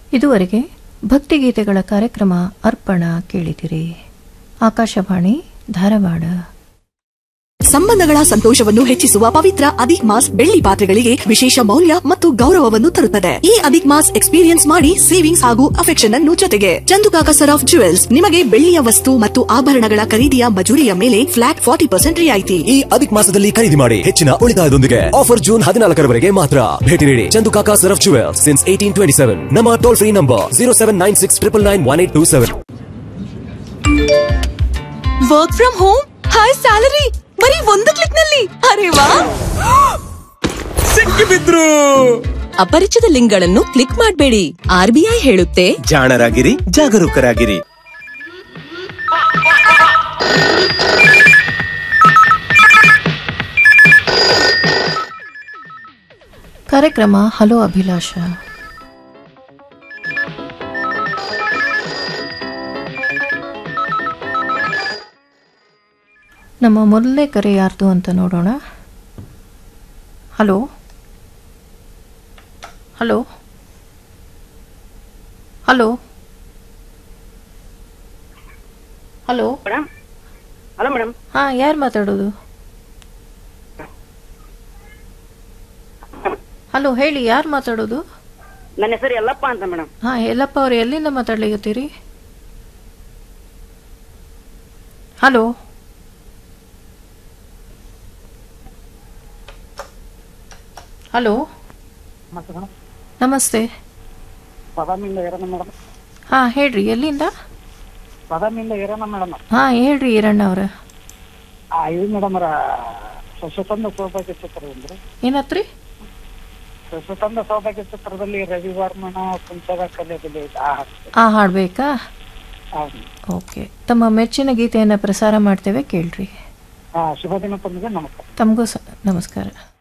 ಇದುವರೆಗೆ ಭಕ್ತಿಗೀತೆಗಳ ಕಾರ್ಯಕ್ರಮ ಅರ್ಪಣ ಕೇಳಿದಿರಿ ಆಕಾಶವಾಣಿ ಧಾರವಾಡ ಸಂಬಂಧಗಳ ಸಂತೋಷವನ್ನು ಹೆಚ್ಚಿಸುವ ಪವಿತ್ರ ಅದಿಕ್ ಮಾಸ್ ಬೆಳ್ಳಿ ಪಾತ್ರೆಗಳಿಗೆ ವಿಶೇಷ ಮೌಲ್ಯ ಮತ್ತು ಗೌರವವನ್ನು ತರುತ್ತದೆ ಈ ಅದಿಕ್ ಮಾಸ್ ಎಕ್ಸ್ಪೀರಿಯನ್ಸ್ ಮಾಡಿ ಸೇವಿಂಗ್ಸ್ ಹಾಗೂ ಅಫೆಕ್ಷನ್ ಅನ್ನು ಜೊತೆಗೆ ಚಂದುಕಾಕ ಸರ್ ಆಫ್ ಜುವೆಲ್ಸ್ ನಿಮಗೆ ಬೆಳ್ಳಿಯ ವಸ್ತು ಮತ್ತು ಆಭರಣಗಳ ಖರೀದಿಯ ಮಜೂರಿಯ ಮೇಲೆ ಫ್ಲಾಟ್ ಫಾರ್ಟಿ ಪರ್ಸೆಂಟ್ ರಿಯಾಯಿತಿ ಈ ಅಧಿಕ ಮಾಸದಲ್ಲಿ ಖರೀದಿ ಮಾಡಿ ಹೆಚ್ಚಿನ ಉಳಿತಾಯದೊಂದಿಗೆ ಆಫರ್ ಜೂನ್ ಹದಿನಾಲ್ಕರವರೆಗೆ ಮಾತ್ರ ಭೇಟಿ ನೀಡಿ Chandukaka Saraf jewel since eighteen twenty seven ನಮ್ಮ toll free number zero seven nine six triple nine one eight two seven work from home high salary ಬರೀ ಒಂದು ಕ್ಲಿಕ್ ನಲ್ಲಿ ಅರೆ ವಾ ಸಿಕ್ಕಿಬಿದ್ರು ಅಪರಿಚಿತ ಲಿಂಕ್ಗಳನ್ನು ಕ್ಲಿಕ್ ಮಾಡಬೇಡಿ ಆರ್ಬಿಐ ಹೇಳುತ್ತೆ ಜಾಣರಾಗಿರಿ ಜಾಗರೂಕರಾಗಿರಿ ಕಾರ್ಯಕ್ರಮ ಹಲೋ ಅಭಿಲಾಷ ನಮ್ಮ ಮೊದಲನೇ ಕರೆ ಯಾರ್ದು ಅಂತ ನೋಡೋಣ hello hello hello hello madam hello madam ಹಾಂ ಯಾರು ಮಾತಾಡೋದು ಹಲೋ ಹೇಳಿ ಯಾರು ಮಾತಾಡೋದು ನನ್ನ ಹೆಸರು ಯಲ್ಲಪ್ಪ ಅಂತ ಮೇಡಮ್ ಹಾಂ ಯಲ್ಲಪ್ಪ ಅವ್ರು ಎಲ್ಲಿಂದ ಮಾತಾಡ್ಲಿಕತ್ತೀರಿ ಹಲೋ ಹಲೋ ನಮಸ್ತೆ ಬಾದಾಮಿಯಿಂದ ಇರೋಣ ಮೇಡಮ್ ಹಾಂ ಹೇಳ್ರಿ ಎಲ್ಲಿಂದ ಬಾದಾಮಿಯಿಂದ ಇರೋಣ ಮೇಡಮ್ ಹಾಂ ಹೇಳ್ರಿ ಈರಣ್ಣ ಅವ್ರ ಆ ಇದು ಮೇಡಮ್ ಅವರ ಸ್ವತಂತ್ರ ಸೌಭಾಗ್ಯ ಚಿತ್ರದಂದ್ರೆ ಏನತ್ರಿ ಸ್ವತಂತ್ರ ಸೌಭಾಗ್ಯ ಚಿತ್ರದಲ್ಲಿ ರವಿವರ್ಮನ ಕುಂಚದ ಕಲೆಯಲ್ಲಿ ಆ ಹಾಡ್ತಾರೆ. ಆ ಹಾಡ್ಬೇಕಾ ಹೌದು. ಓಕೆ ತಮ್ಮ ಮೆಚ್ಚಿನ ಗೀತೆಯನ್ನು ಪ್ರಸಾರ ಮಾಡ್ತೇವೆ ಕೇಳ್ರಿ ಆ, ಶುಭ ದಿನ ತಮಗೆ ನಮಸ್ಕಾರ ತಮಗೂ ಸ ನಮಸ್ಕಾರ